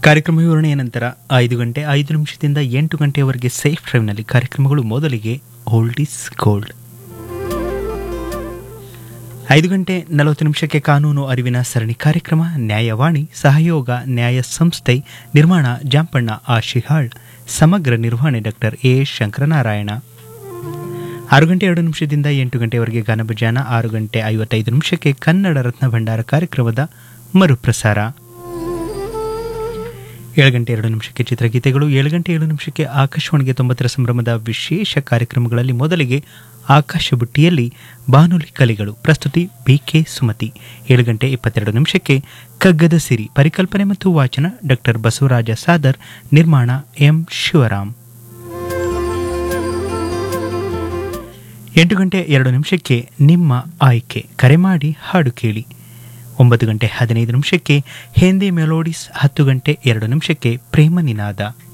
ಕಾರ್ಯಕ್ರಮ ವಿವರಣೆಯ ನಂತರ ಐದು ಗಂಟೆ ಐದು ನಿಮಿಷದಿಂದ ಎಂಟು ಗಂಟೆಯವರೆಗೆ ಸೇಫ್ ಡ್ರೈವ್ನಲ್ಲಿ ಕಾರ್ಯಕ್ರಮಗಳು ಮೊದಲಿಗೆ ಓಲ್ಡ್ ಇಸ್ ಗೋಲ್ಡ್ ಐದು ಗಂಟೆ ನಲವತ್ತು ನಿಮಿಷಕ್ಕೆ ಕಾನೂನು ಅರಿವಿನ ಸರಣಿ ಕಾರ್ಯಕ್ರಮ ನ್ಯಾಯವಾಣಿ ಸಹಯೋಗ ನ್ಯಾಯ ಸಂಸ್ಥೆ ನಿರ್ಮಾಣ ಜಾಂಪಣ್ಣ ಆಶಿಹಾಳ್ ಸಮಗ್ರ ನಿರ್ವಹಣೆ ಡಾಕ್ಟರ್ ಎ ಶಂಕರನಾರಾಯಣ ಆರು ಗಂಟೆ ಎರಡು ನಿಮಿಷದಿಂದ ಎಂಟು ಗಂಟೆವರೆಗೆ ಗಾನಭಜಾನ ಆರು ಗಂಟೆ ಐವತ್ತೈದು ನಿಮಿಷಕ್ಕೆ ಕನ್ನಡ ರತ್ನ ಭಂಡಾರ ಕಾರ್ಯಕ್ರಮದ ಮರುಪ್ರಸಾರ ಏಳು ಗಂಟೆ ಎರಡು ನಿಮಿಷಕ್ಕೆ ಚಿತ್ರಗೀತೆಗಳು ಏಳು ಗಂಟೆ ಏಳು ನಿಮಿಷಕ್ಕೆ ಆಕಾಶವಾಣಿಗೆ ತೊಂಬತ್ತರ ಸಂಭ್ರಮದ ವಿಶೇಷ ಕಾರ್ಯಕ್ರಮಗಳಲ್ಲಿ ಮೊದಲಿಗೆ ಆಕಾಶ ಬುಟ್ಟಿಯಲ್ಲಿ ಬಾನುಲಿ ಕಲೆಗಳು ಪ್ರಸ್ತುತಿ ಬಿಕೆ ಸುಮತಿ ಏಳು ಗಂಟೆ ಇಪ್ಪತ್ತೆರಡು ನಿಮಿಷಕ್ಕೆ ಕಗ್ಗದ ಸಿರಿ ಪರಿಕಲ್ಪನೆ ಮತ್ತು ವಾಚನ ಡಾಕ್ಟರ್ ಬಸವರಾಜ ಸಾದರ್ ನಿರ್ಮಾಣ ಎಂ ಶಿವರಾಮ್ ಎಂಟು ಗಂಟೆ ಎರಡು ನಿಮಿಷಕ್ಕೆ ನಿಮ್ಮ ಆಯ್ಕೆ ಕರೆ ಮಾಡಿ ಹಾಡು ಕೇಳಿ ಒಂಬತ್ತು ಗಂಟೆ ಹದಿನೈದು ನಿಮಿಷಕ್ಕೆ ಹಿಂದಿ ಮೆಲೋಡಿಸ್ ಹತ್ತು ಗಂಟೆ ಎರಡು ನಿಮಿಷಕ್ಕೆ ಪ್ರೇಮ ನಿನಾದ